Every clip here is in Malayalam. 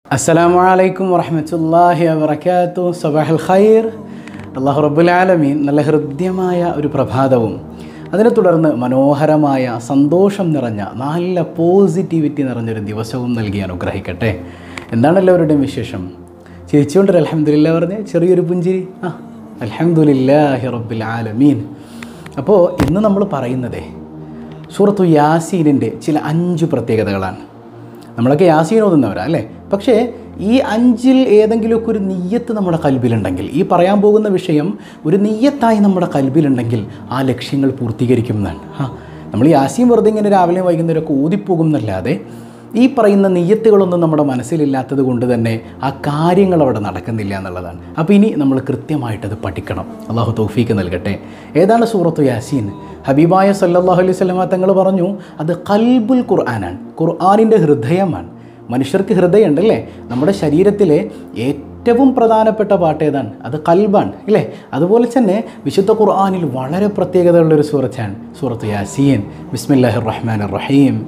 അസ്സലാമു അലൈക്കും വറഹമത്തല്ലാഹി വബർക്കാത്തു സബാഹൽ ഖൈർ അള്ളാഹു റബ്ബുൽ ആലമീൻ നല്ല ഹൃദ്യമായ ഒരു പ്രഭാതവും അതിനെ തുടർന്ന് മനോഹരമായ സന്തോഷം നിറഞ്ഞ നല്ല പോസിറ്റിവിറ്റി നിറഞ്ഞൊരു ദിവസവും നൽകി അനുഗ്രഹിക്കട്ടെ എന്താണ് എല്ലാവരുടെയും വിശേഷം ചിരിച്ചുകൊണ്ടൊരു അലഹമ്മദില്ല പറഞ്ഞ് ചെറിയൊരു പുഞ്ചിരി ആ അലഹമുല്ലാഹി റബ്ബുൽ ആലമീൻ അപ്പോൾ ഇന്ന് നമ്മൾ പറയുന്നതേ സൂറത്തു യാസീനിൻ്റെ ചില അഞ്ച് പ്രത്യേകതകളാണ് നമ്മളൊക്കെ യാസീൻ ഓതുന്നവരാ അല്ലേ പക്ഷേ ഈ അഞ്ചിൽ ഏതെങ്കിലുമൊക്കെ ഒരു നെയ്യത്ത് നമ്മുടെ കൽബിലുണ്ടെങ്കിൽ ഈ പറയാൻ പോകുന്ന വിഷയം ഒരു നെയ്യത്തായി നമ്മുടെ കൽബിലുണ്ടെങ്കിൽ ആ ലക്ഷ്യങ്ങൾ പൂർത്തീകരിക്കും എന്നാണ് ആ നമ്മൾ യാസീൻ വെറുതെ ഇങ്ങനെ രാവിലെ വൈകുന്നേരമൊക്കെ ഓതിപ്പോകും എന്നല്ലാതെ ഈ പറയുന്ന നെയ്യത്തുകളൊന്നും നമ്മുടെ മനസ്സിലില്ലാത്തത് കൊണ്ട് തന്നെ ആ കാര്യങ്ങൾ അവിടെ നടക്കുന്നില്ല എന്നുള്ളതാണ് അപ്പോൾ ഇനി നമ്മൾ കൃത്യമായിട്ടത് പഠിക്കണം അള്ളാഹു തൗഫീക്ക് നൽകട്ടെ ഏതാണ് സൂറത്തു യാസീൻ ഹബീബായ സല്ലല്ലാഹു അലൈഹി സ്വലമ തങ്ങൾ പറഞ്ഞു അത് കൽബുൽ ഖുർആനാണ് ഖുർആാനിൻ്റെ ഹൃദയമാണ് മനുഷ്യർക്ക് ഹൃദയമുണ്ടല്ലേ നമ്മുടെ ശരീരത്തിലെ ഏറ്റവും പ്രധാനപ്പെട്ട പാട്ട് ഏതാണ് അത് കൽബാണ് ഇല്ലേ അതുപോലെ തന്നെ വിശുദ്ധ ഖുർആാനിൽ വളരെ പ്രത്യേകതയുള്ളൊരു സൂറത്താണ് സൂറത്ത് യാസീൻ ബിസ്മില്ലാഹിർ റഹ്മാൻ റഹീം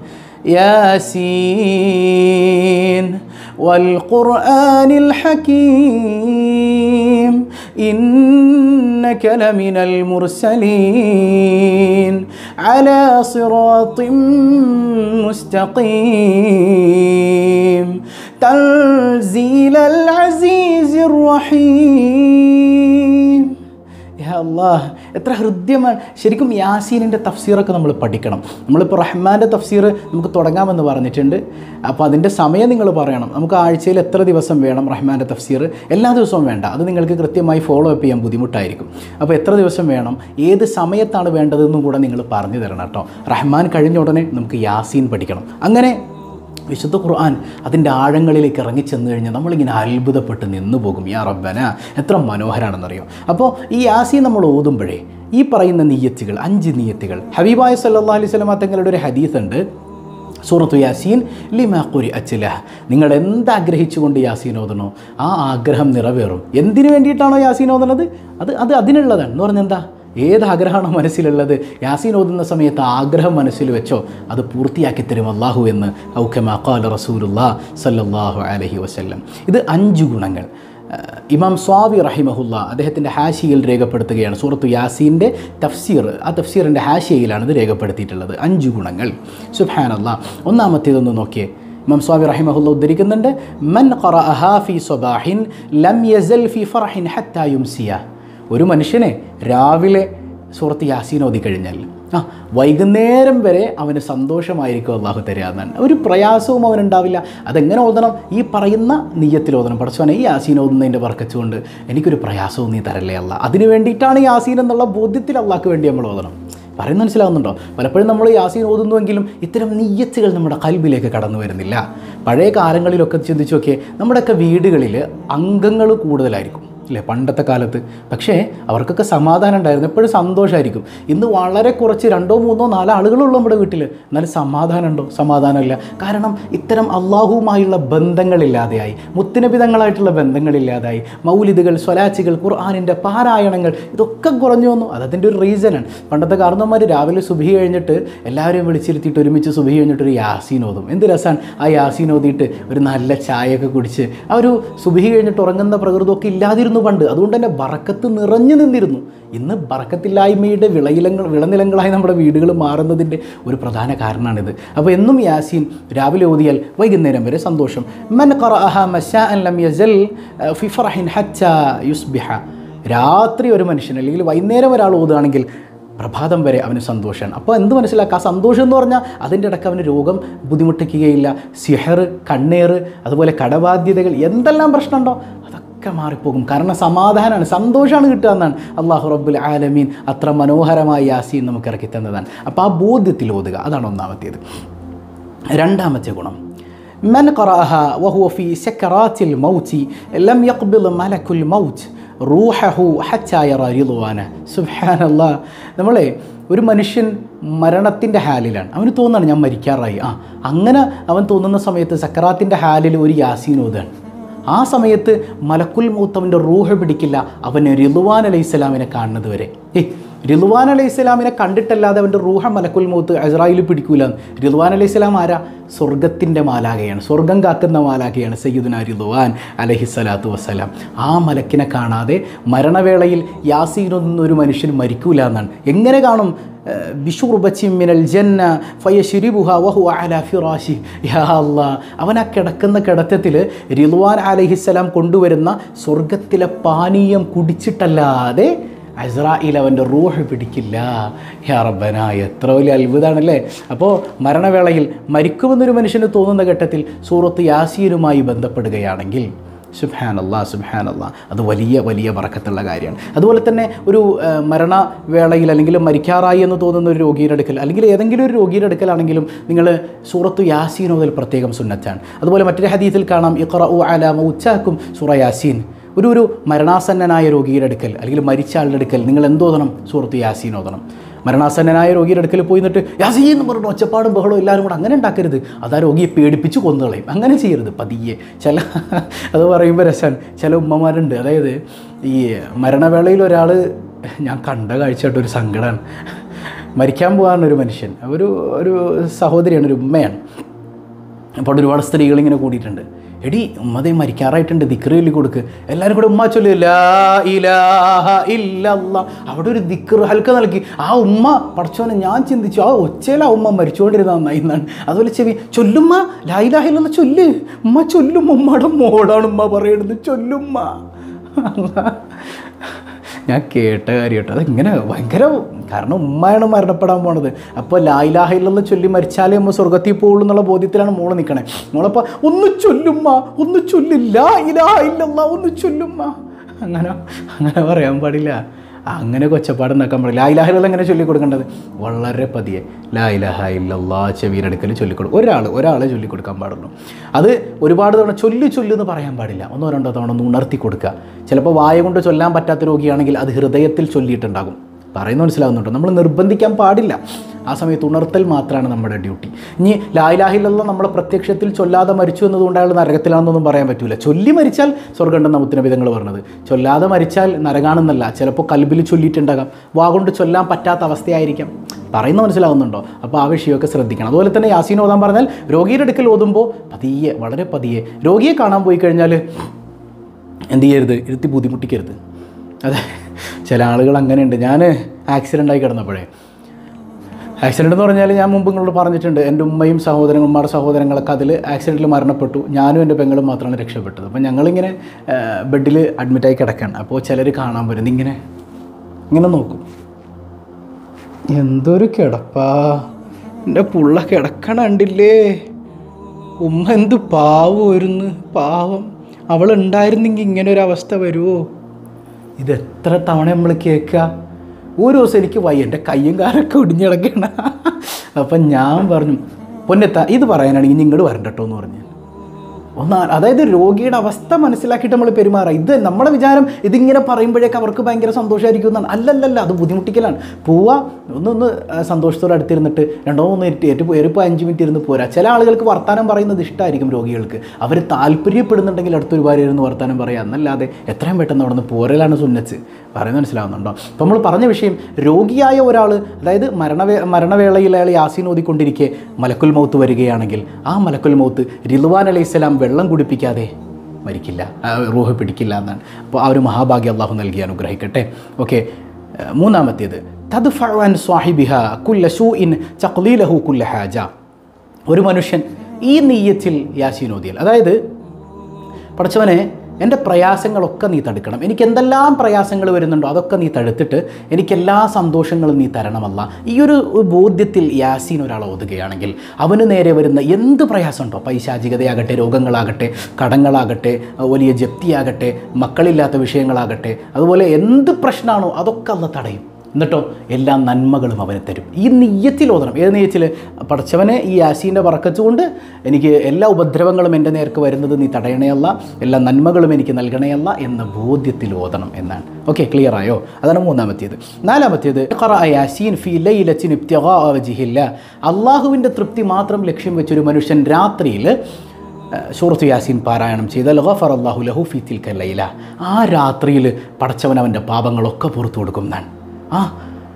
ياسين والقرآن الحكيم إنك لمن المرسلين على صراط مستقيم تنزيل العزيز الرحيم യാ അള്ളാഹ് എത്ര ഹൃദ്യമാണ് ശരിക്കും യാസീനിൻ്റെ തഫ്സീറൊക്കെ നമ്മൾ പഠിക്കണം നമ്മളിപ്പോൾ റഹ്മാൻ്റെ തഫ്സീർ നമുക്ക് തുടങ്ങാമെന്ന് പറഞ്ഞിട്ടുണ്ട് അപ്പോൾ അതിൻ്റെ സമയം നിങ്ങൾ പറയണം നമുക്ക് ആഴ്ചയിൽ എത്ര ദിവസം വേണം റഹ്മാൻ്റെ തഫ്സീർ എല്ലാ ദിവസവും വേണ്ട അത് നിങ്ങൾക്ക് കൃത്യമായി ഫോളോ അപ്പ് ചെയ്യാൻ ബുദ്ധിമുട്ടായിരിക്കും അപ്പോൾ എത്ര ദിവസം വേണം ഏത് സമയത്താണ് വേണ്ടതെന്നും കൂടെ നിങ്ങൾ പറഞ്ഞു തരണം കേട്ടോ റഹ്മാൻ കഴിഞ്ഞ ഉടനെ നമുക്ക് യാസീൻ പഠിക്കണം അങ്ങനെ വിശുദ്ധ ഖുർആൻ അതിൻ്റെ ആഴങ്ങളിലേക്ക് ഇറങ്ങിച്ചെന്ന് കഴിഞ്ഞാൽ നമ്മളിങ്ങനെ അത്ഭുതപ്പെട്ട് നിന്നു പോകും യാ റബ്ബന എത്ര മനോഹരാണെന്നറിയോ അപ്പോൾ ഈ യാസി നമ്മൾ ഓതുമ്പോഴേ ഈ പറയുന്ന നീയത്തുകൾ അഞ്ച് നീയത്തുകൾ ഹബീബായ സല്ലാ അലൈഹി സ്വലമ തങ്ങളുടെ ഒരു ഹദീസ് ഉണ്ട് സൂറത്തു യാസീൻ ലിമാക്കുരി അച്ചില നിങ്ങൾ എന്താഗ്രഹിച്ചുകൊണ്ട് യാസീൻ ഓതണോ ആ ആഗ്രഹം നിറവേറും എന്തിനു വേണ്ടിയിട്ടാണോ യാസീൻ ഓതുന്നത് അത് അത് അതിനുള്ളതാണ് എന്ന് പറഞ്ഞാൽ എന്താ ഏത് ആഗ്രഹമാണോ മനസ്സിലുള്ളത് യാസീൻ ഓതുന്ന സമയത്ത് ആഗ്രഹം മനസ്സിൽ വെച്ചോ അത് പൂർത്തിയാക്കി തരും അള്ളാഹു എന്ന് ഔക്കമാക്കാൽ റസൂലുല്ലാ സല്ലല്ലാഹു അലഹി വസല്ലം ഇത് അഞ്ച് ഗുണങ്ങൾ ഇമാം സ്വാവി റഹിമഹുല്ല അദ്ദേഹത്തിൻ്റെ ഹാഷിയിൽ രേഖപ്പെടുത്തുകയാണ് സൂറത്തു യാസീൻ്റെ തഫ്സീർ ആ തഫ്സീറിൻ്റെ ഹാഷിയയിലാണ് ഇത് രേഖപ്പെടുത്തിയിട്ടുള്ളത് അഞ്ച് ഗുണങ്ങൾ സുബാനല്ല ഒന്നാമത്തേതൊന്ന് നോക്കിയേ ഇമാം സ്വാമി റഹിമഹുല്ല ഉദ്ധരിക്കുന്നുണ്ട് മൻ ഖറഅഹാ ഫി സ്വബാഹിൻ ലം യസൽ ഫി ഫറഹിൻ ഹത്താ യുംസിയ ഒരു മനുഷ്യനെ രാവിലെ സൂറത്ത് യാസീൻ ഓതി കഴിഞ്ഞാൽ ആ വൈകുന്നേരം വരെ അവന് സന്തോഷമായിരിക്കും അള്ളാഹു തരിക എന്നാണ് ഒരു പ്രയാസവും അവനുണ്ടാവില്ല അതെങ്ങനെ ഓതണം ഈ പറയുന്ന നീയത്തിൽ ഓതണം പഠിച്ചവനെ ഈ യാസീൻ ഓതുന്നതിൻ്റെ വർക്കച്ചുകൊണ്ട് എനിക്കൊരു പ്രയാസവും നീ തരല്ലേ അല്ല അതിന് വേണ്ടിയിട്ടാണ് യാസീൻ എന്നുള്ള ബോധ്യത്തിൽ അള്ളാഹ്ക്ക് വേണ്ടി നമ്മൾ ഓതണം പറയുന്നത് മനസ്സിലാവുന്നുണ്ടോ പലപ്പോഴും നമ്മൾ യാസീൻ ഓതുന്നുവെങ്കിലും ഇത്തരം നീയത്തുകൾ നമ്മുടെ കൽബിലേക്ക് കടന്നു വരുന്നില്ല പഴയ കാലങ്ങളിലൊക്കെ ചിന്തിച്ചു നോക്കിയേ നമ്മുടെയൊക്കെ വീടുകളിൽ അംഗങ്ങൾ കൂടുതലായിരിക്കും അല്ലേ പണ്ടത്തെ കാലത്ത് പക്ഷേ അവർക്കൊക്കെ സമാധാനം ഉണ്ടായിരുന്നു എപ്പോഴും സന്തോഷമായിരിക്കും ഇന്ന് വളരെ കുറച്ച് രണ്ടോ മൂന്നോ നാലോ ആളുകളുള്ളൂ നമ്മുടെ വീട്ടിൽ എന്നാലും സമാധാനമുണ്ടോ സമാധാനമില്ല കാരണം ഇത്തരം അള്ളാഹുവുമായുള്ള ബന്ധങ്ങളില്ലാതെയായി മുത്തിനബിതങ്ങളായിട്ടുള്ള ബന്ധങ്ങളില്ലാതായി മൗലിദുകൾ സ്വലാച്ചികൾ ഖുർആാനിൻ്റെ പാരായണങ്ങൾ ഇതൊക്കെ കുറഞ്ഞു വന്നു അതതിൻ്റെ ഒരു റീസണാണ് പണ്ടത്തെ കാരണവന്മാർ രാവിലെ സുബി കഴിഞ്ഞിട്ട് എല്ലാവരെയും വിളിച്ചിരുത്തിയിട്ട് ഒരുമിച്ച് സുബി കഴിഞ്ഞിട്ട് ഒരു യാസീൻ ഓതും എന്ത് രസമാണ് ആ യാസീൻ ഓതിയിട്ട് ഒരു നല്ല ചായയൊക്കെ കുടിച്ച് ആ ഒരു സുബി കഴിഞ്ഞിട്ട് ഉറങ്ങുന്ന പ്രകൃതമൊക്കെ ഇല്ലാതിരുന്നു പണ്ട് അതുകൊണ്ട് തന്നെ ബറക്കത്ത് നിറഞ്ഞു നിന്നിരുന്നു ഇന്ന് ബറക്കത്തില്ലായ്മയുടെ വിളയിലങ്ങൾ വിളനിലങ്ങളായി നമ്മുടെ വീടുകൾ മാറുന്നതിൻ്റെ ഒരു പ്രധാന കാരണമാണിത് അപ്പോൾ എന്നും യാസീൻ രാവിലെ ഓതിയാൽ വൈകുന്നേരം വരെ സന്തോഷം മൻ ഖറഅഹ മശാഅൻ ലം യസൽ ഫി ഫറഹിൻ ഹത്താ യുസ്ബിഹ രാത്രി ഒരു മനുഷ്യൻ അല്ലെങ്കിൽ വൈകുന്നേരം ഒരാൾ ഓതുകയാണെങ്കിൽ പ്രഭാതം വരെ അവന് സന്തോഷമാണ് അപ്പോൾ എന്ത് മനസ്സിലാക്കുക ആ സന്തോഷം എന്ന് പറഞ്ഞാൽ അതിൻ്റെ ഇടയ്ക്ക് അവന് രോഗം ബുദ്ധിമുട്ടിക്കുകയില്ല സിഹർ കണ്ണേറ് അതുപോലെ കടബാധ്യതകൾ എന്തെല്ലാം പ്രശ്നമുണ്ടോ അതൊക്കെ മാറിപ്പോകും കാരണം സമാധാനമാണ് സന്തോഷമാണ് കിട്ടുക എന്നാണ് അള്ളാഹു റബ്ബുൽ ആലമീൻ അത്ര മനോഹരമായ യാസീൻ നമുക്ക് ഇറക്കി തന്നതാണ് അപ്പോൾ ആ ബോധ്യത്തിൽ ഓതുക അതാണ് ഒന്നാമത്തേത് രണ്ടാമത്തെ ഗുണം من قرأها وهو في سكرات الموت لم يقبل ملك الموت റൂഹഹു ഹച്ചായറ റിളുവാന സുബാനല്ല നമ്മളെ ഒരു മനുഷ്യൻ മരണത്തിൻ്റെ ഹാലിലാണ് അവന് തോന്നുകയാണ് ഞാൻ മരിക്കാറായി ആ അങ്ങനെ അവൻ തോന്നുന്ന സമയത്ത് സക്കറാത്തിൻ്റെ ഹാലിൽ ഒരു യാസീൻ ഓതാണ് ആ സമയത്ത് മലക്കുൽ മൂത്തവൻ്റെ റൂഹ പിടിക്കില്ല അവന് റിളുവാൻ അലൈഹി സ്വലാമിനെ കാണുന്നത് വരെ ഏയ് റിദ്വാൻ അലൈഹി സ്വലാമിനെ കണ്ടിട്ടല്ലാതെ അവൻ്റെ റൂഹ മലക്കുൽ മൗത്ത് അസ്രായിൽ പിടിക്കൂല റിദ്വാൻ അലൈഹി സ്വലാം ആരാ സ്വർഗത്തിൻ്റെ മാലാകയാണ് സ്വർഗം കാക്കുന്ന മാലാകയാണ് സയ്യിദുന റിദ്വാൻ അലഹി സ്വലാത്തു വസ്സലാം ആ മലക്കിനെ കാണാതെ മരണവേളയിൽ യാസീനൊന്നും ഒരു മനുഷ്യൻ മരിക്കൂല എന്നാണ് എങ്ങനെ കാണും ബിഷുർബച്ചി മിനൽ ജന്ന ഫയഷിരിബുഹ വഹു അല ഫിറാഷി യാ അല്ലാ അവൻ ആ കിടക്കുന്ന കിടത്തത്തിൽ റിദ്വാൻ അലഹിസ്സലാം കൊണ്ടുവരുന്ന സ്വർഗത്തിലെ പാനീയം കുടിച്ചിട്ടല്ലാതെ അസ്രായിൽ അവൻ്റെ റൂഹ് പിടിക്കില്ല യാ റബ്ബന എത്ര വലിയ അത്ഭുതമാണല്ലേ അപ്പോൾ മരണവേളയിൽ മരിക്കുമെന്നൊരു മനുഷ്യന് തോന്നുന്ന ഘട്ടത്തിൽ സൂറത്ത് യാസീനുമായി ബന്ധപ്പെടുകയാണെങ്കിൽ സുബാനല്ലാ സുബാനല്ലാ അത് വലിയ വലിയ വറക്കത്തുള്ള കാര്യമാണ് അതുപോലെ തന്നെ ഒരു ആ, മരണവേളയിൽ അല്ലെങ്കിൽ മരിക്കാറായി എന്ന് തോന്നുന്ന ഒരു രോഗിയുടെ അടുക്കൽ അല്ലെങ്കിൽ ഏതെങ്കിലും ഒരു രോഗിയുടെ അടുക്കലാണെങ്കിലും നിങ്ങൾ സൂറത്തു യാസീൻ മുതൽ പ്രത്യേകം സുന്നത്താണ് അതുപോലെ മറ്റൊരു ഹദീസിൽ കാണാം ഇഖറ ഉ അല മൗച്ചാക്കും സൂറ യാസീൻ ഒരു ഒരു മരണാസന്നനായ രോഗിയുടെ അടുക്കൽ അല്ലെങ്കിൽ മരിച്ച ആളുടെ അടുക്കൽ നിങ്ങൾ എന്തോതണം സൂറത്ത് യാസീൻ ഓതണം മരണാസന്നനായ രോഗിയുടെ അടുക്കൽ പോയി നിന്നിട്ട് യാസീൻ എന്ന് പറഞ്ഞു ഒച്ചപ്പാടും ബഹളവും എല്ലാവരും കൂടെ അങ്ങനെ ഉണ്ടാക്കരുത് അത് ആ രോഗിയെ പേടിപ്പിച്ച് കൊന്നുകളയും അങ്ങനെ ചെയ്യരുത് പതിയെ ചില അത് പറയുമ്പോൾ രസമാണ് ചില ഉമ്മമാരുണ്ട് അതായത് ഈ മരണവേളയിൽ ഒരാൾ ഞാൻ കണ്ട കാഴ്ചയായിട്ട് ഒരു സങ്കടമാണ് മരിക്കാൻ പോകാൻ ഒരു മനുഷ്യൻ ഒരു ഒരു സഹോദരിയാണ് ഒരു ഉമ്മയാണ് അപ്പോൾ അവിടെ ഒരുപാട് സ്ത്രീകൾ ഇങ്ങനെ കൂടിയിട്ടുണ്ട് എടി ഉമ്മതേ മരിക്കാറായിട്ടുണ്ട് ദിക്റ് ചൊല്ലി കൊടുക്ക് എല്ലാവരും കൂടെ ഉമ്മ ചൊല്ലു ലാ ഇലാഹ ഇല്ലല്ലാ അവിടെ ഒരു ദിക്റ് ഹൽക്ക നൽകി ആ ഉമ്മ പഠിച്ചോനെ ഞാൻ ചിന്തിച്ചു ആ ഒച്ചയിൽ ആ ഉമ്മ മരിച്ചുകൊണ്ടിരുന്ന നന്നായി എന്നാണ് അതുപോലെ ചെവി ചൊല്ലുമ്മ ലാ ഇലാഹ ഇല്ലെന്ന് ചൊല്ല് ഉമ്മ ചൊല്ലും ഉമ്മയുടെ മോളാണ് ഉമ്മ പറയണത് ചൊല്ലുമ്മ അല്ലാ. ഞാൻ കേട്ട കാര്യം കേട്ടോ അതെങ്ങനെ ഭയങ്കര കാരണം ഉമ്മയാണ് മരണപ്പെടാൻ പോണത് അപ്പോൾ ലായിലാഹില്ലെന്ന് ചൊല്ലി മരിച്ചാലേ അമ്മ സ്വർഗത്തിൽ പോകുള്ളൂ എന്നുള്ള ബോധ്യത്തിലാണ് മോള് നിൽക്കണേ മോളപ്പോൾ ഒന്ന് ചൊല്ലുമ്മ ഒന്ന് ചൊല്ലില്ല ഇലാഹില്ലെന്ന ഒന്ന് ചൊല്ലുമ്മ അങ്ങനെ അങ്ങനെ പറയാൻ പാടില്ല അങ്ങനെ കൊച്ചപ്പാട് ഉണ്ടാക്കാൻ പാടില്ല ലായിലാഹിലുള്ള എങ്ങനെ ചൊല്ലിക്കൊടുക്കേണ്ടത് വളരെ പതിയെ ലായിലാഹ ഇല്ലല്ലാ ചെവിയിലെടുക്കൽ ചൊല്ലിക്കൊടുക്കും ഒരാൾ ഒരാളെ ചൊല്ലിക്കൊടുക്കാൻ പാടുള്ളൂ അത് ഒരുപാട് തവണ ചൊല്ലി ചൊല്ലു എന്ന് പറയാൻ പാടില്ല ഒന്നോ രണ്ടോ തവണ ഒന്ന് ഉണർത്തി കൊടുക്കുക ചിലപ്പോൾ വായ കൊണ്ട് ചൊല്ലാൻ പറ്റാത്ത രോഗിയാണെങ്കിൽ അത് ഹൃദയത്തിൽ ചൊല്ലിയിട്ടുണ്ടാകും പറയുന്ന മനസ്സിലാവുന്നുണ്ടോ നമ്മൾ നിർബന്ധിക്കാൻ പാടില്ല ആ സമയത്ത് ഉണർത്തൽ മാത്രമാണ് നമ്മുടെ ഡ്യൂട്ടി ഇനി ലായിലാഹിലുള്ള നമ്മളെ പ്രത്യക്ഷത്തിൽ ചൊല്ലാതെ മരിച്ചു എന്നതുകൊണ്ട് അയാൾ നരകത്തിലാണെന്നൊന്നും പറയാൻ പറ്റില്ല ചൊല്ലി മരിച്ചാൽ സ്വർഗണ്ടെന്ന മുത്തിനബിതങ്ങൾ പറഞ്ഞത് ചൊല്ലാതെ മരിച്ചാൽ നരകാണെന്നല്ല ചിലപ്പോൾ കൽബിൽ ചൊല്ലിയിട്ടുണ്ടാകാം വാ കൊണ്ട് ചൊല്ലാൻ പറ്റാത്ത അവസ്ഥയായിരിക്കാം പറയുന്ന മനസ്സിലാവുന്നുണ്ടോ അപ്പോൾ ആ വിഷയമൊക്കെ ശ്രദ്ധിക്കണം അതുപോലെ തന്നെ യാസീൻ ഓതാൻ പറഞ്ഞാൽ രോഗിയുടെ അടുക്കൽ ഓതുമ്പോൾ പതിയെ വളരെ പതിയെ രോഗിയെ കാണാൻ പോയി കഴിഞ്ഞാൽ എന്ത് ചെയ്യരുത് ഇരുത്തി ബുദ്ധിമുട്ടിക്കരുത് അതെ ചില ആളുകൾ അങ്ങനെയുണ്ട് ഞാൻ ആക്സിഡൻ്റ് ആയി കിടന്നപ്പോഴേ ആക്സിഡൻ്റ് എന്ന് പറഞ്ഞാൽ ഞാൻ മുമ്പ് നിങ്ങളോട് പറഞ്ഞിട്ടുണ്ട് എൻ്റെ ഉമ്മയും സഹോദരങ്ങളും ഉമ്മയുടെ സഹോദരങ്ങളൊക്കെ അതിൽ ആക്സിഡൻറ്റിൽ മരണപ്പെട്ടു ഞാനും എൻ്റെ പെങ്ങളും മാത്രമാണ് രക്ഷപ്പെട്ടത് അപ്പോൾ ഞങ്ങളിങ്ങനെ ബെഡിൽ അഡ്മിറ്റായി കിടക്കുകയാണ് അപ്പോൾ ചിലർ കാണാൻ വരുന്നത് ഇങ്ങനെ ഇങ്ങനെ നോക്കും എന്തൊരു കിടപ്പാ എൻ്റെ പുള്ള കിടക്കണ കണ്ടില്ലേ ഉമ്മ എന്ത് പാവമായിരുന്നു പാവം അവൾ ഉണ്ടായിരുന്നെങ്കിൽ ഇങ്ങനെ ഒരു അവസ്ഥ വരുമോ ഇത് എത്ര തവണ നമ്മൾ കേൾക്കുക ഒരു ദിവസം എനിക്ക് വയ്യ എൻ്റെ കയ്യും കാലൊക്കെ ഒടിഞ്ഞ് കിടക്കണ അപ്പം ഞാൻ പറഞ്ഞു പൊന്നെത്ത ഇത് പറയാനാണെങ്കിൽ ഇങ്ങോട്ട് വരണ്ടട്ടോ എന്ന് പറഞ്ഞു ഒന്ന് ആ- അതായത് രോഗിയുടെ അവസ്ഥ മനസ്സിലാക്കിയിട്ട് നമ്മൾ പെരുമാറുക ഇത് നമ്മുടെ വിചാരം ഇതിങ്ങനെ പറയുമ്പോഴേക്ക് അവർക്ക് ഭയങ്കര സന്തോഷമായിരിക്കും എന്നാണ് അല്ലല്ലല്ല അത് ബുദ്ധിമുട്ടിക്കലാണ് പോവാ ഒന്നൊന്ന് ആ, സന്തോഷത്തോടെ അടുത്തിരുന്നിട്ട് രണ്ടോ മൂന്ന് മിനിറ്റ് ഏറ്റവും ഏറിപ്പോൾ അഞ്ച് മിനിറ്റ് ഇരുന്ന് പോരാ ചില ആളുകൾക്ക് വർത്തമാനം പറയുന്നത് ഇഷ്ടമായിരിക്കും രോഗികൾക്ക് അവർ താല്പര്യപ്പെടുന്നുണ്ടെങ്കിൽ അടുത്തൊരു ഭാര്യ ഇരുന്ന് വർത്തമാനം പറയാം എന്നല്ലാതെ എത്രയും പെട്ടെന്ന് അവിടെ നിന്ന് പോരലാണ് സുന്നച്ച് പറയുന്നത് മനസ്സിലാവുന്നുണ്ടോ അപ്പോൾ നമ്മൾ പറഞ്ഞ വിഷയം രോഗിയായ ഒരാൾ അതായത് മരണവേ മരണവേളയിൽ അയാൾ യാസീൻ ഓതിക്കൊണ്ടിരിക്കെ മലക്കുൽ മൗത്ത് വരികയാണെങ്കിൽ ആ മലക്കുൽ മൗത്ത് റിൽവാൻ അലൈഹി സ്വലാം വെള്ളം കുടിപ്പിക്കാതെ മരിക്കില്ല ആ റൂഹ് പിടിക്കില്ല എന്നാണ് അപ്പോൾ ആ ഒരു മഹാഭാഗ്യം അള്ളാഹു നൽകി അനുഗ്രഹിക്കട്ടെ ഓക്കെ മൂന്നാമത്തേത് തദ്ഫഅൻ സ്വാഹിബിഹ കുല്ല ഷൂഇൻ ചഖ്ലീലഹു കുല്ല ഹാജ ഒരു മനുഷ്യൻ ഈ നീയത്തിൽ യാസീൻ ഓതിയാൽ അതായത് പഠിച്ചവനെ എൻ്റെ പ്രയാസങ്ങളൊക്കെ നീ തടുക്കണം എനിക്ക് എന്തെല്ലാം പ്രയാസങ്ങൾ വരുന്നുണ്ടോ അതൊക്കെ നീ തടുത്തിട്ട് എനിക്ക് എല്ലാ സന്തോഷങ്ങളും നീ തരണമല്ല ഈ ഒരു ബോധ്യത്തിൽ യാസീൻ ഒരാൾ ഓതുകയാണെങ്കിൽ അവന് നേരെ വരുന്ന എന്ത് പ്രയാസമുണ്ടോ പൈശാചികതയാകട്ടെ രോഗങ്ങളാകട്ടെ കടങ്ങളാകട്ടെ വലിയ ജപ്തിയാകട്ടെ മക്കളില്ലാത്ത വിഷയങ്ങളാകട്ടെ അതുപോലെ എന്ത് പ്രശ്നമാണോ അതൊക്കെ അല്ല തടയും എന്നിട്ടോ എല്ലാ നന്മകളും അവന് തരും ഈ നെയ്യത്തിൽ ഓതണം ഏത് നെയ്യത്തിൽ പടച്ചവനെ ഈ യാസീൻ്റെ വറക്കച്ചുകൊണ്ട് എനിക്ക് എല്ലാ ഉപദ്രവങ്ങളും എൻ്റെ നേർക്ക് വരുന്നത് നീ തടയണയല്ല എല്ലാ നന്മകളും എനിക്ക് നൽകണയല്ല എന്ന ബോധ്യത്തിൽ ഓതണം എന്നാണ് ഓക്കെ ക്ലിയർ ആയോ അതാണ് മൂന്നാമത്തേത് നാലാമത്തേത് ഖറഅ യാസീൻ ഫി ലൈലത്തിൻ ഇബ്തിഗാ വജ്ഹില്ല അള്ളാഹുവിൻ്റെ തൃപ്തി മാത്രം ലക്ഷ്യം വെച്ചൊരു മനുഷ്യൻ രാത്രിയിൽ സൂറത്ത് യാസീൻ പാരായണം ചെയ്താൽ ഗഫർ അള്ളാഹു ലഹു ഫി തിൽക്ക ലൈല ആ രാത്രിയിൽ പടച്ചവൻ അവൻ്റെ പാപങ്ങളൊക്കെ പുറത്തു കൊടുക്കും എന്നാണ് ആ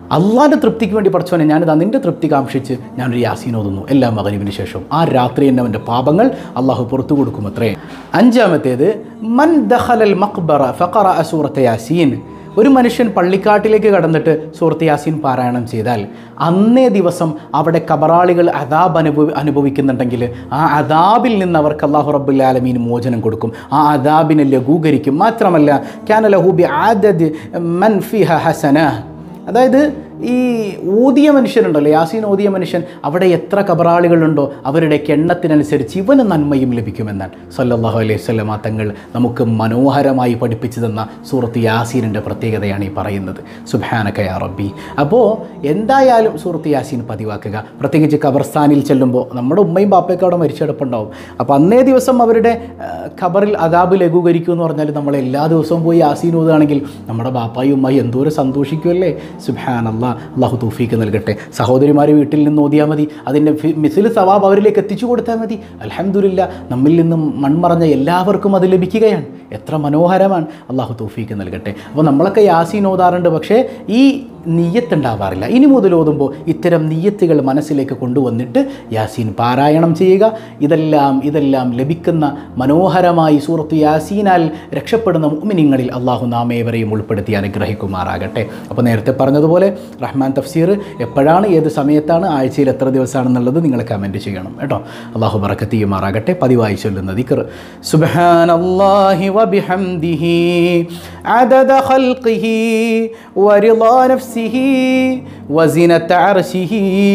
അള്ളാൻ്റെ തൃപ്തിക്ക് വേണ്ടി പഠിച്ചവനെ ഞാനിത് നിൻ്റെ തൃപ്തി കാംക്ഷിച്ച് ഞാനൊരു യാസീൻ ഓതുന്നു എല്ലാ മകനുവിന് ശേഷം ആ രാത്രി തന്നെ അവൻ്റെ പാപങ്ങൾ അള്ളാഹു പുറത്തു കൊടുക്കും അത്രേ അഞ്ചാമത്തേത് മൻ ദഹലൽ മക്ബറ ഫഖറ സൂറത്തെ യാസീൻ ഒരു മനുഷ്യൻ പള്ളിക്കാട്ടിലേക്ക് കടന്നിട്ട് സൂറത്ത് യാസീൻ പാരായണം ചെയ്താൽ അന്നേ ദിവസം അവിടെ കബറാളികൾ അദാബ് അനുഭവി അനുഭവിക്കുന്നുണ്ടെങ്കിൽ ആ അദാബിൽ നിന്ന് അവർക്ക് അള്ളാഹു റബ്ബുൽ ആലമീൻ മോചനം കൊടുക്കും ആ അദാബിനെ ലഘൂകരിക്കും മാത്രമല്ല ക്യാന ലഹൂബി ആദദ് മൻ ഫിഹ ഹസന അതായത് ഈ ഊതിയ മനുഷ്യരുണ്ടല്ലോ യാസീൻ ഊതിയ മനുഷ്യൻ അവിടെ എത്ര കബറാളികളുണ്ടോ അവരുടെയൊക്കെ എണ്ണത്തിനനുസരിച്ച് ഇവന് നന്മയും ലഭിക്കുമെന്നാണ് സല്ലല്ലാഹു അലൈഹി സ്വലമ തങ്ങൾ നമുക്ക് മനോഹരമായി പഠിപ്പിച്ചു തന്ന സൂറത്ത് യാസീനിൻ്റെ പ്രത്യേകതയാണ് ഈ പറയുന്നത് സുബാനക യാ റബ്ബി അപ്പോൾ എന്തായാലും സൂറത്ത് യാസീൻ പതിവാക്കുക പ്രത്യേകിച്ച് കബർസ്ഥാനിൽ ചെല്ലുമ്പോൾ നമ്മുടെ ഉമ്മയും ബാപ്പയൊക്കെ അവിടെ മരിച്ചെടുപ്പുണ്ടാവും അപ്പോൾ അന്നേ ദിവസം അവരുടെ ആ, ഖബറിൽ അതാബ് ലഘൂകരിക്കും എന്ന് പറഞ്ഞാൽ നമ്മൾ എല്ലാ ദിവസവും പോയി യാസീൻ ഊതുകയാണെങ്കിൽ നമ്മുടെ ബാപ്പായും ഉമ്മയും എന്തോരം സന്തോഷിക്കുമല്ലേ സുബാൻ അള്ളാഹ് അള്ളാഹു തൗഫീക്ക് നൽകട്ടെ സഹോദരിമാർ വീട്ടിൽ നിന്ന് ഓതിയാൽ മതി അതിൻ്റെ മിസിൽ സവാബ് അവരിലേക്ക് എത്തിച്ചു കൊടുത്താൽ മതി അലഹമുല്ല നമ്മിൽ നിന്നും മൺമറഞ്ഞ എല്ലാവർക്കും അത് ലഭിക്കുകയാണ് എത്ര മനോഹരമാണ് അള്ളാഹു തൗഫീക്ക് നൽകട്ടെ അപ്പോൾ നമ്മളൊക്കെ യാസീൻ ഓതാറുണ്ട് പക്ഷേ ഈ നീയത്തുണ്ടാവാറില്ല ഇനി മുതൽ ഓതുമ്പോൾ ഇത്തരം നീയത്തുകൾ മനസ്സിലേക്ക് കൊണ്ടുവന്നിട്ട് യാസീൻ പാരായണം ചെയ്യുക ഇതെല്ലാം ഇതെല്ലാം ലഭിക്കുന്ന മനോഹരമായി സൂറത്ത് യാസീനാൽ രക്ഷപ്പെടുന്ന മുഅ്മിനീങ്ങളിൽ അള്ളാഹു നാമേവരെയും ഉൾപ്പെടുത്തി അനുഗ്രഹിക്കുമാറാകട്ടെ അപ്പോൾ നേരത്തെ പറഞ്ഞതുപോലെ റഹ്മാൻ തഫ്സീർ എപ്പോഴാണ് ഏത് സമയത്താണ് ആഴ്ചയിൽ എത്ര ദിവസമാണെന്നുള്ളത് നിങ്ങൾ കമൻറ്റ് ചെയ്യണം കേട്ടോ അള്ളാഹു ബറക്കത്തിയുമാറാകട്ടെ പതിവായി ചൊല്ലുന്ന ദിക്ർ സുബ്ഹാനല്ലാഹി വബിഹംദിഹി عدد خلقه ورضا نفسه وزنة عرشه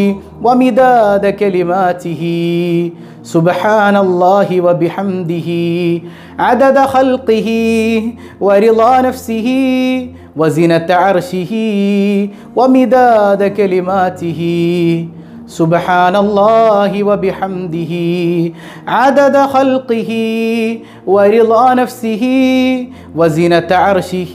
ومداد كلماته سبحان الله وبحمده عدد خلقه ورضا نفسه وزنة عرشه ومداد كلماته سبحان الله وبحمده عدد خلقه ورضا نفسه وزنة عرشه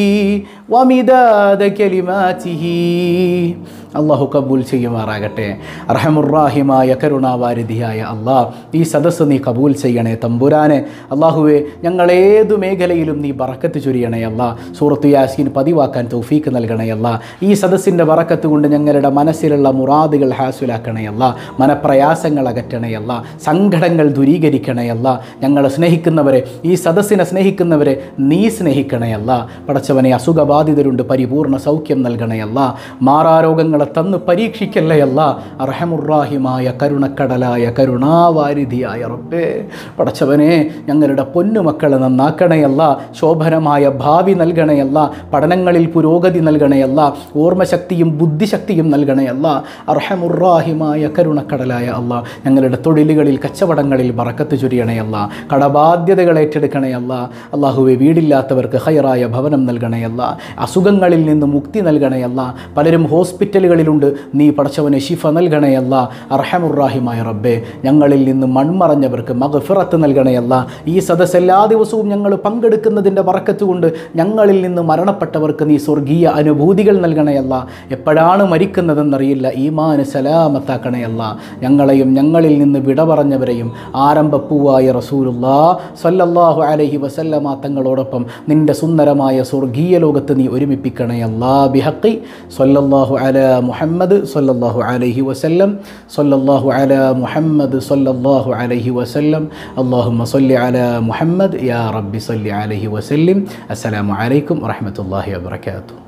ومداد كلماته അള്ളാഹു കബൂൽ ചെയ്യുമാറാകട്ടെ റഹമുറാഹിമായ കരുണാവാരിധിയായ അള്ളാഹ് ഈ സദസ്സ് നീ കബൂൽ ചെയ്യണേ തമ്പുരാനെ അള്ളാഹുവെ ഞങ്ങൾ ഏതു മേഖലയിലും നീ ബറക്കത്ത് ചൊരിയണേ അല്ലാ സൂറത്ത് യാസീൻ പതിവാക്കാൻ തൗഫീക്ക് നൽകണേ അല്ലാ ഈ സദസ്സിൻ്റെ ബറക്കത്ത് കൊണ്ട് ഞങ്ങളുടെ മനസ്സിലുള്ള മുറാദുകൾ ഹാസുലാക്കണേ അല്ലാ മനപ്രയാസങ്ങൾ അകറ്റണേ അല്ലാ സങ്കടങ്ങൾ ദൂരീകരിക്കണേ അല്ലാ ഞങ്ങളെ സ്നേഹിക്കുന്നവരെ ഈ സദസ്സിനെ സ്നേഹിക്കുന്നവരെ നീ സ്നേഹിക്കണേ അല്ലാ പടച്ചവനെ അസുഖബാധിതരുണ്ട് പരിപൂർണ സൗഖ്യം നൽകണേ അല്ലാ മാറാരോഗങ്ങളെ തന്ന് പരീക്ഷിക്കല്ലേ അല്ല അർഹമുറാഹിമായ കരുണക്കടലായ കരുണാവാരിധിയായ റബ്ബേ പടച്ചവനെ ഞങ്ങളുടെ പൊന്നുമക്കളെ നന്നാക്കണയല്ല ശോഭനമായ ഭാവി നൽകണയല്ല പഠനങ്ങളിൽ പുരോഗതി നൽകണയല്ല ഓർമ്മശക്തിയും ബുദ്ധിശക്തിയും നൽകണയല്ല അർഹമുറാഹിമായ കരുണക്കടലായ അല്ല ഞങ്ങളുടെ തൊഴിലുകളിൽ കച്ചവടങ്ങളിൽ ബറക്കത്ത് ചൊരിയണയല്ല കടബാധ്യതകൾ ഏറ്റെടുക്കണയല്ല അള്ളാഹുവെ വീടില്ലാത്തവർക്ക് ഹൈറായ ഭവനം നൽകണയല്ല അസുഖങ്ങളിൽ നിന്ന് മുക്തി നൽകണയല്ല പലരും ഹോസ്പിറ്റലുകളിലുണ്ട് നീ പടച്ചവനെ ശിഫ നൽകണയല്ല അർഹമുറാഹിമായ റബ്ബെ ഞങ്ങളിൽ നിന്ന് മൺമറഞ്ഞവർക്ക് മകഫിറത്ത് നൽകണയല്ല ഈ സദസ് എല്ലാ ദിവസവും ഞങ്ങൾ പങ്കെടുക്കുന്നതിൻ്റെ വറക്കത്ത് കൊണ്ട് ഞങ്ങളിൽ നിന്ന് മരണപ്പെട്ടവർക്ക് നീ സ്വർഗീയ അനുഭൂതികൾ നൽകണയല്ല എപ്പോഴാണ് മരിക്കുന്നതെന്നറിയില്ല ഈമാന് സലാമത്താക്കണയല്ല ഞങ്ങളെയും ഞങ്ങളിൽ നിന്ന് വിട പറഞ്ഞവരെയും ആരംഭപ്പൂവായ റസൂലുല്ലാ സല്ലല്ലാഹു അലൈഹി വസല്ലമ തങ്ങളോടൊപ്പം നിന്റെ സുന്ദരമായ സ്വർഗീയ ലോകത്ത് നീ ഒരുമിപ്പിക്കണയല്ലാ ബിഹക്കി സല്ലല്ലാഹു അല മുഹമ്മദ് സല്ലല്ലാഹു അലൈഹി വസല്ലം സല്ലല്ലാഹു അല മുഹമ്മദ് സല്ലല്ലാഹു അലൈഹി വസല്ലം അല്ലാഹുമ്മ സല്ലി അല മുഹമ്മദ് യാ റബ്ബി സല്ലി അലൈഹി വസല്ലിം അസ്സലാമു അലൈക്കും വറഹ്മത്തുള്ളാഹി വബറകാതുഹു